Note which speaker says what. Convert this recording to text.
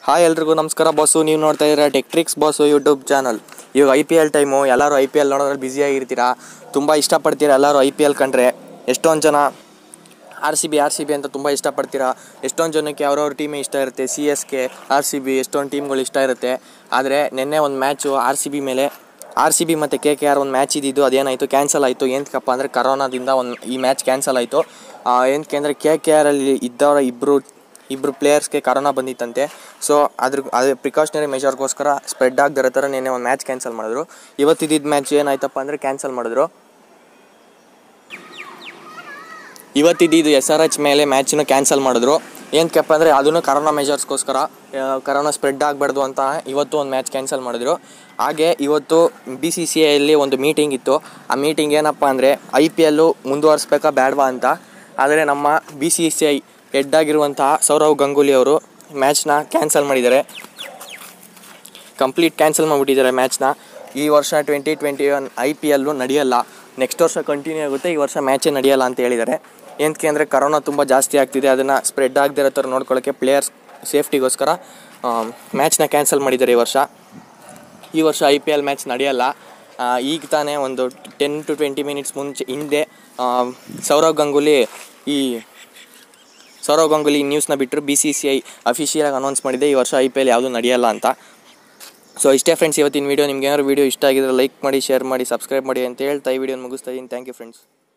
Speaker 1: hi ಎಲ್ರಿಗೂ ನಮಸ್ಕಾರ boss ನೀವು ನೋಡ್ತಾ ಇದ್ದೀರಾ ಟೆಕ್ಟ್ರಿಕ್ಸ್ ಬಾಸು ಯೂಟ್ಯೂಬ್ ಚಾನಲ್ ಇವಾಗ ಐ ಪಿ ಎಲ್ ಟೈಮು ಎಲ್ಲರೂ ಐ ಪಿ ಎಲ್ ನೋಡೋದ್ರಲ್ಲಿ ಬ್ಯುಸಿಯಾಗಿರ್ತೀರಾ ತುಂಬ ಇಷ್ಟಪಡ್ತೀರಾ ಎಲ್ಲರೂ ಐ ಪಿ ಎಲ್ ಕಂಡ್ರೆ ಎಷ್ಟೊಂದು ಜನ R C B R C B ಅಂತ ತುಂಬ ಇಷ್ಟಪಡ್ತೀರಾ ಎಷ್ಟೊಂದು ಜನಕ್ಕೆ ಅವ್ರವ್ರ ಟೀಮೇ ಇಷ್ಟ ಇರುತ್ತೆ C S K R C B ಎಷ್ಟೊಂದು ಟೀಮ್ಗಳು ಇಷ್ಟ ಇರುತ್ತೆ ಆದರೆ ನಿನ್ನೆ ಒಂದು ಮ್ಯಾಚು ಆರ್ ಸಿ ಬಿ ಮೇಲೆ ಆರ್ ಸಿ ಬಿ ಮತ್ತು ಕೆ ಕೆ ಆರ್ ಒಂದು ಮ್ಯಾಚ್ ಇದ್ದಿದ್ದು ಅದೇನಾಯಿತು ಕ್ಯಾನ್ಸಲ್ ಆಯಿತು ಏನಕ್ಕಪ್ಪ ಅಂದರೆ ಕರೋನಾದಿಂದ ಒಂದು ಈ ಮ್ಯಾಚ್ ಕ್ಯಾನ್ಸಲ್ ಆಯಿತು ಏನಕ್ಕೆ ಅಂದರೆ ಕೆ ಕೆ ಆರಲ್ಲಿ ಇದ್ದವರ ಇಬ್ಬರು ಇಬ್ಬರು ಪ್ಲೇಯರ್ಸ್ಗೆ ಕರೋನಾ ಬಂದಿತ್ತಂತೆ ಸೊ ಅದ್ರ ಅದೇ ಪ್ರಿಕಾಷನರಿ ಮೆಜರ್ಗೋಸ್ಕರ ಸ್ಪ್ರೆಡ್ ಆಗದಿರೋ ಥರ ನಿನ್ನೆ ಒಂದು ಮ್ಯಾಚ್ ಕ್ಯಾನ್ಸಲ್ ಮಾಡಿದ್ರು ಇವತ್ತಿದ್ದ ಮ್ಯಾಚ್ ಏನಾಯ್ತಪ್ಪ ಅಂದರೆ ಕ್ಯಾನ್ಸಲ್ ಮಾಡಿದ್ರು ಇವತ್ತಿದ್ದು ಎಸ್ ಆರ್ ಎಚ್ ಮೇಲೆ ಮ್ಯಾಚನ್ನು ಕ್ಯಾನ್ಸಲ್ ಮಾಡಿದ್ರು ಏನಕ್ಕಪ್ಪ ಅಂದರೆ ಅದನ್ನು ಕರೋನಾ ಮೆಜರ್ಸ್ಗೋಸ್ಕರ ಕರೋನಾ ಸ್ಪ್ರೆಡ್ ಆಗಬಾರ್ದು ಅಂತ ಇವತ್ತು ಒಂದು ಮ್ಯಾಚ್ ಕ್ಯಾನ್ಸಲ್ ಮಾಡಿದ್ರು ಹಾಗೆ ಇವತ್ತು ಬಿ ಸಿ ಸಿ ಐಯಲ್ಲಿ ಒಂದು ಮೀಟಿಂಗ್ ಇತ್ತು ಆ ಮೀಟಿಂಗ್ ಏನಪ್ಪ ಅಂದರೆ ಐ ಪಿ ಎಲ್ಲು ಮುಂದುವರಿಸ್ಬೇಕಾ ಬೇಡವಾ ಅಂತ ಆದರೆ ನಮ್ಮ B C C I head ಆಗಿರುವಂತಹ ಸೌರವ್ ಗಂಗೂಲಿ ಅವರು ಮ್ಯಾಚ್ನ ಕ್ಯಾನ್ಸಲ್ ಮಾಡಿದ್ದಾರೆ ಕಂಪ್ಲೀಟ್ ಕ್ಯಾನ್ಸಲ್ ಮಾಡಿಬಿಟ್ಟಿದ್ದಾರೆ ಮ್ಯಾಚ್ನ ಈ ವರ್ಷ twenty twenty one I P ಎಲ್ಲು ನಡೆಯಲ್ಲ ನೆಕ್ಸ್ಟ್ ವರ್ಷ ಕಂಟಿನ್ಯೂ ಆಗುತ್ತೆ ಈ ವರ್ಷ ಮ್ಯಾಚೇ ನಡೆಯಲ್ಲ ಅಂತ ಹೇಳಿದ್ದಾರೆ ಏನಕ್ಕೆ ಅಂದರೆ ಕರೋನಾ ತುಂಬ ಜಾಸ್ತಿ ಆಗ್ತಿದೆ ಅದನ್ನು ಸ್ಪ್ರೆಡ್ ಆಗದಿರೋ ಥರ ನೋಡ್ಕೊಳ್ಳೋಕ್ಕೆ ಪ್ಲೇಯರ್ಸ್ ಸೇಫ್ಟಿಗೋಸ್ಕರ ಮ್ಯಾಚ್ನ ಕ್ಯಾನ್ಸಲ್ ಮಾಡಿದ್ದಾರೆ ಈ ವರ್ಷ ಈ ವರ್ಷ ಐ ಪಿ ಎಲ್ ಮ್ಯಾಚ್ ನಡೆಯಲ್ಲ ಆ, ಈಗ ತಾನೇ ಒಂದು ಟೆನ್ ಟು ಟ್ವೆಂಟಿ ಮಿನಿಟ್ಸ್ ಮುಂಚೆ ಹಿಂದೆ ಆ, ಸೌರವ್ ಗಂಗೂಲಿ ಈ ಸೌರವ್ ಗಂಗೂಲಿ ನ್ಯೂಸ್ನ ಬಿಟ್ಟರು ಬಿ ಸಿ ಸಿ ಐ ಅಫಿಷಿಯಲಾಗಿ ಅನೌನ್ಸ್ ಮಾಡಿದೆ ಈ ವರ್ಷ ಐ ಪಿ ಎಲ್ ಯಾವುದೂ ನಡೆಯಲ್ಲ ಅಂತ ಸೊ ಇಷ್ಟೇ ಫ್ರೆಂಡ್ಸ್ ಇವತ್ತಿನ ವೀಡಿಯೋ ನಿಮ್ಗೆ ಏನಾದ್ರು ವೀಡಿಯೋ ಇಷ್ಟ ಆಗಿದ್ರೆ ಲೈಕ್ ಮಾಡಿ ಶೇರ್ ಮಾಡಿ ಸಬ್ಸ್ಕ್ರೈಬ್ ಮಾಡಿ ಅಂತ ಹೇಳ್ತಾ ಈ ವಿಡಿಯೋ ಮುಗಿಸ್ತಾ ಇದ್ದೀನಿ ಥ್ಯಾಂಕ್ ಯು ಫ್ರೆಂಡ್ಸ್